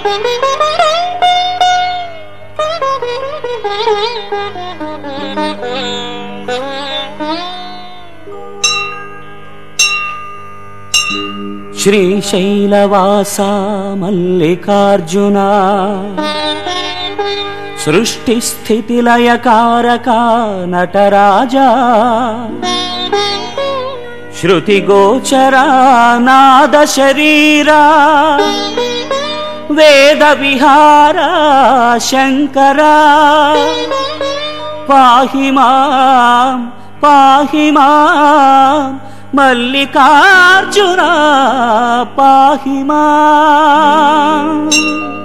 శ్రీశైలవాస మల్లికార్జున సృష్టి స్థితి లయకారక నటరాజా శృతి గోచరా నాద శరీరా వేద విహార శంకరా పాహి మాం పాహి మాం మల్లికార్జున పాహి మాం